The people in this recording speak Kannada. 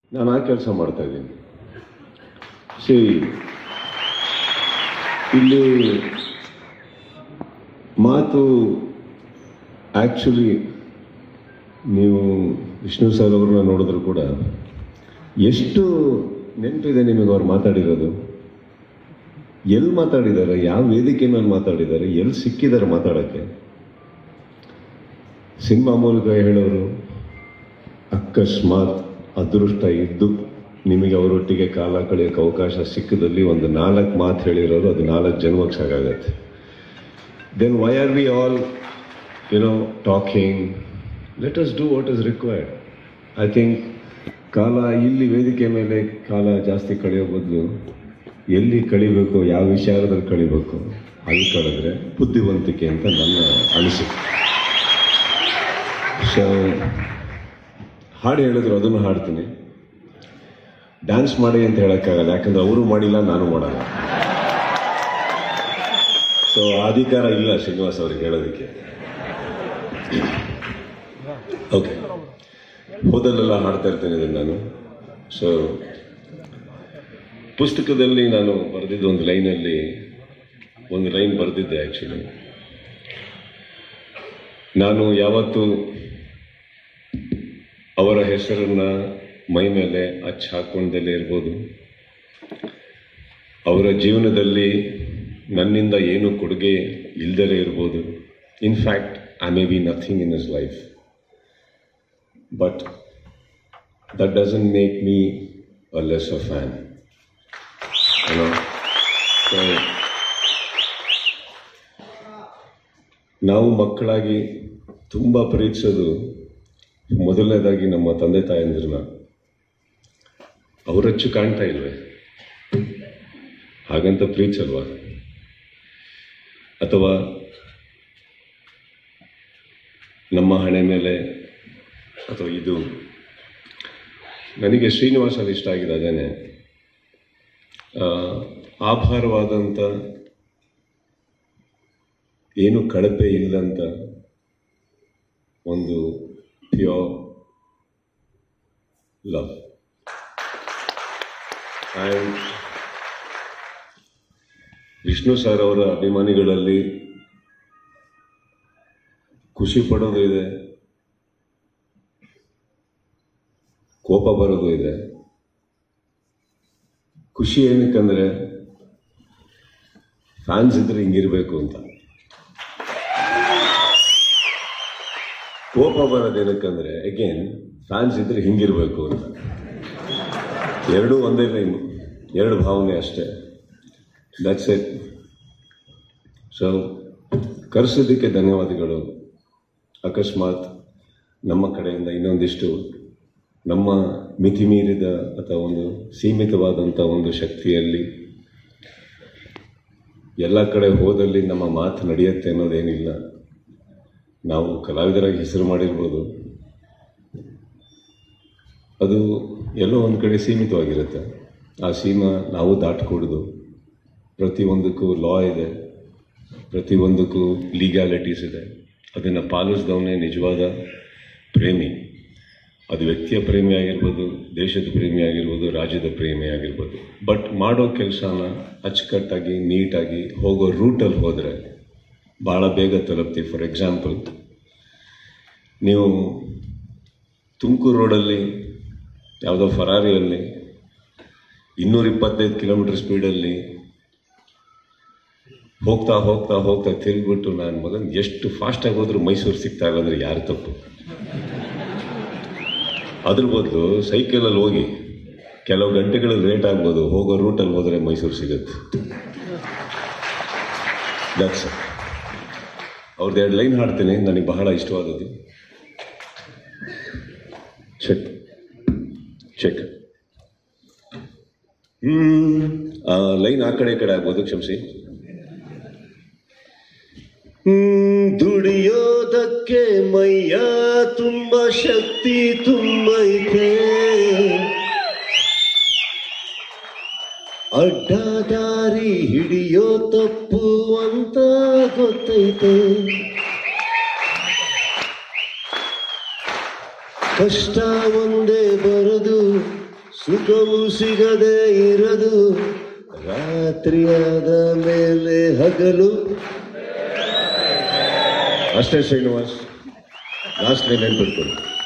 ನಾನು ಆ ಕೆಲಸ ಮಾಡ್ತಾ ಇದ್ದೀನಿ ಸರಿ ಇಲ್ಲಿ ಮಾತು ಆ್ಯಕ್ಚುಲಿ ನೀವು ವಿಷ್ಣು ಸರ್ ಅವ್ರನ್ನ ನೋಡಿದ್ರು ಕೂಡ ಎಷ್ಟು ನೆನಪಿದೆ ನಿಮಗೆ ಅವ್ರು ಮಾತಾಡಿರೋದು ಎಲ್ಲಿ ಮಾತಾಡಿದ್ದಾರೆ ಯಾವ ವೇದಿಕೆ ಮೇಲೆ ಮಾತಾಡಿದ್ದಾರೆ ಎಲ್ಲಿ ಸಿಕ್ಕಿದ್ದಾರೆ ಮಾತಾಡೋಕ್ಕೆ ಸಿನಿಮಾ ಮೂಲಕ ಹೇಳೋರು ಅಕಸ್ಮಾತ್ ಅದೃಷ್ಟ ಇದ್ದು ನಿಮಗೆ ಅವರೊಟ್ಟಿಗೆ ಕಾಲ ಕಳೆಯೋಕ್ಕೆ ಅವಕಾಶ ಸಿಕ್ಕದಲ್ಲಿ ಒಂದು ನಾಲ್ಕು ಮಾತು ಹೇಳಿರೋರು ಅದು ನಾಲ್ಕು ಜನ್ಮಕ್ಕೆ ಸಾಕಾಗತ್ತೆ then why are we all you know talking let us do what is required I think ಕಾಲ ಇಲ್ಲಿ ವೇದಿಕೆ ಮೇಲೆ ಕಾಲ ಜಾಸ್ತಿ ಕಳೆಯೋ ಬದಲು ಎಲ್ಲಿ ಕಳಿಬೇಕು ಯಾವ ವಿಚಾರದಲ್ಲಿ ಕಳಿಬೇಕು ಅಲ್ಲಿ ಕಳೆದ್ರೆ ಬುದ್ಧಿವಂತಿಕೆ ಅಂತ ನನ್ನ ಅನಿಸಿಕೆ ಸೊ ಹಾಡು ಹೇಳಿದ್ರು ಅದನ್ನು ಹಾಡ್ತೀನಿ ಡ್ಯಾನ್ಸ್ ಮಾಡಿ ಅಂತ ಹೇಳೋಕ್ಕಾಗಲ್ಲ ಯಾಕಂದ್ರೆ ಅವರು ಮಾಡಿಲ್ಲ ನಾನು ಮಾಡಲ್ಲ ಸೊ ಅಧಿಕಾರ ಇಲ್ಲ ಶ್ರೀನಿವಾಸ್ ಅವ್ರಿಗೆ ಹೇಳೋದಕ್ಕೆ ಓಕೆ ಹೋದಲ್ಲೆಲ್ಲ ಹಾಡ್ತಾ ಇರ್ತೇನೆ ಇದನ್ನು ನಾನು ಸೊ ಪುಸ್ತಕದಲ್ಲಿ ನಾನು ಬರೆದಿದ್ದ ಒಂದು ಲೈನಲ್ಲಿ ಒಂದು ಲೈನ್ ಬರೆದಿದ್ದೆ ಆ್ಯಕ್ಚುಲಿ ನಾನು ಯಾವತ್ತೂ ಅವರ ಹೆಸರನ್ನ ಮೈ ಮೇಲೆ ಅಚ್ಚ ಹಾಕೊಂಡಲ್ಲೇ ಇರ್ಬೋದು ಅವರ ಜೀವನದಲ್ಲಿ ನನ್ನಿಂದ ಏನು ಕೊಡುಗೆ ಇಲ್ದಲೇ ಇರ್ಬೋದು in fact I may be nothing in his life but that doesn't make me a less a fan ನಾವು ಮಕ್ಕಳಾಗಿ ತುಂಬ ಪ್ರೀತಿಸೋದು ಮೊದಲನೇದಾಗಿ ನಮ್ಮ ತಂದೆ ತಾಯಂದಿರನ್ನ ಅವರಚ್ಚು ಕಾಣ್ತಾ ಇಲ್ವೇ ಹಾಗಂತ ಪ್ರೀತಿಸಲ್ವಾ ಅಥವಾ ನಮ್ಮ ಹಣೆ ಮೇಲೆ ಅಥವಾ ಇದು ನನಗೆ ಶ್ರೀನಿವಾಸಲ್ಲಿ ಇಷ್ಟ ಆಗಿದೆ ಅದೇನೆ ಆ, ಆಭಾರವಾದಂಥ ಏನು ಕಳಪೆ ಇಲ್ಲಂತ ಒಂದು pure love and Vishnu sir ಅವರ ಅಭಿಮಾನಿಗಳಲ್ಲಿ ಖುಷಿ ಪಡೋದು ಇದೆ ಕೋಪ ಬರೋದು ಇದೆ ಖುಷಿ ಏನಕ್ಕಂದ್ರೆ ಫ್ಯಾನ್ಸ್ ಇದ್ರೆ ಹಿಂಗಿರ್ಬೇಕು ಅಂತ ಕೋಪ ಬರೋದು ಏನಕ್ಕಂದ್ರೆ ಅಗೇನ್ ಫ್ಯಾನ್ಸ್ ಇದ್ರೆ ಹಿಂಗಿರ್ಬೇಕು ಅಂತ ಎರಡೂ ಒಂದೇ ಲೈನ್ ಎರಡು ಭಾವನೆ ಅಷ್ಟೇ ದಟ್ಸ್ ಇಟ್ ಸೊ ಕರೆಸೋದಕ್ಕೆ ಧನ್ಯವಾದಗಳು ಅಕಸ್ಮಾತ್ ನಮ್ಮ ಕಡೆಯಿಂದ ಇನ್ನೊಂದಿಷ್ಟು ನಮ್ಮ ಮಿತಿ ಮೀರಿದ ಅಥವಾ ಒಂದು ಸೀಮಿತವಾದಂಥ ಒಂದು ಶಕ್ತಿಯಲ್ಲಿ ಎಲ್ಲ ಕಡೆ ಹೋದಲ್ಲಿ ನಮ್ಮ ಮಾತು ನಡೆಯುತ್ತೆ ಅನ್ನೋದೇನಿಲ್ಲ ನಾವು ಕಲಾವಿದರಾಗಿ ಹೆಸರು ಮಾಡಿರ್ಬೋದು ಅದು ಎಲ್ಲೋ ಒಂದು ಕಡೆ ಸೀಮಿತವಾಗಿರುತ್ತೆ ಆ ಸೀಮಾ ನಾವು ದಾಟ್ಕೊಡ್ದು ಪ್ರತಿಯೊಂದಕ್ಕೂ ಲಾ ಇದೆ ಪ್ರತಿಯೊಂದಕ್ಕೂ ಲೀಗ್ಯಾಲಿಟೀಸ್ ಇದೆ ಅದನ್ನು ಪಾಲಿಸಿದವನೇ ನಿಜವಾದ ಪ್ರೇಮಿ ಅದು ವ್ಯಕ್ತಿಯ ಪ್ರೇಮಿ ಆಗಿರ್ಬೋದು ದೇಶದ ಪ್ರೇಮಿ ಆಗಿರ್ಬೋದು ರಾಜ್ಯದ ಪ್ರೇಮಿ ಆಗಿರ್ಬೋದು ಬಟ್ ಮಾಡೋ ಕೆಲಸನ ಅಚ್ಚುಕಟ್ಟಾಗಿ ನೀಟಾಗಿ ಹೋಗೋ ರೂಟಲ್ಲಿ ಹೋದರೆ ಭಾಳ ಬೇಗ ತಲುಪ್ತೀವಿ ಫಾರ್ ಎಕ್ಸಾಂಪಲ್ ನೀವು ತುಮಕೂರು ರೋಡಲ್ಲಿ ಯಾವುದೋ ಫರಾರಿಯಲ್ಲಿ ಇನ್ನೂರ ಇಪ್ಪತ್ತೈದು ಕಿಲೋಮೀಟರ್ ಸ್ಪೀಡಲ್ಲಿ ಹೋಗ್ತಾ ಹೋಗ್ತಾ ಹೋಗ್ತಾ ತಿರುಗಿಬಿಟ್ಟು ನಾನು ಮಗನ್ ಎಷ್ಟು ಫಾಸ್ಟಾಗಿ ಹೋದ್ರೂ ಮೈಸೂರು ಸಿಗ್ತಾ ಇಲ್ಲ ಅಂದರೆ ಯಾರು ತಪ್ಪು ಅದ್ರ ಬದಲು ಸೈಕಲಲ್ಲಿ ಹೋಗಿ ಕೆಲವು ಗಂಟೆಗಳು ಲೇಟ್ ಆಗ್ಬೋದು ಹೋಗೋ ರೂಟಲ್ಲಿ ಹೋದರೆ ಮೈಸೂರು ಸಿಗುತ್ತೆ ದಟ್ಸ್ ಅವ್ರದ್ದು ಎರಡು ಲೈನ್ ಹಾಡ್ತೀನಿ ನನಗೆ ಬಹಳ ಇಷ್ಟವಾದದ್ದು ಚೆಕ್ ಚೆಕ್ ಹ್ಮ್ ಆ ಲೈನ್ ಆ ಕಡೆ ಈ ಕಡೆ ಆಗ್ಬೋದು ಕ್ಷಮಿಸಿ ಹ್ಮ್, ದುಡಿಯೋದಕ್ಕೆ ಮೈಯ ತುಂಬ ಶಕ್ತಿ ತುಂಬೈತೆ ಅಡ್ಡದಾರಿ ಹಿಡಿಯೋ ತಪ್ಪು ಅಂತ ಗೊತ್ತೈತೆ ಕಷ್ಟ ಒಂದೇ ಬರದು ಸುಖವು ಸಿಗದೆ ಇರದು ರಾತ್ರಿಯಾದ ಮೇಲೆ ಹಗಲು ಅಷ್ಟೇ ಶ್ರೀನಿವಾಸ್ ಲಾಸ್ಟ್ ನೆನ್ಪಿಟ್ಕೊಳ್ಳಿ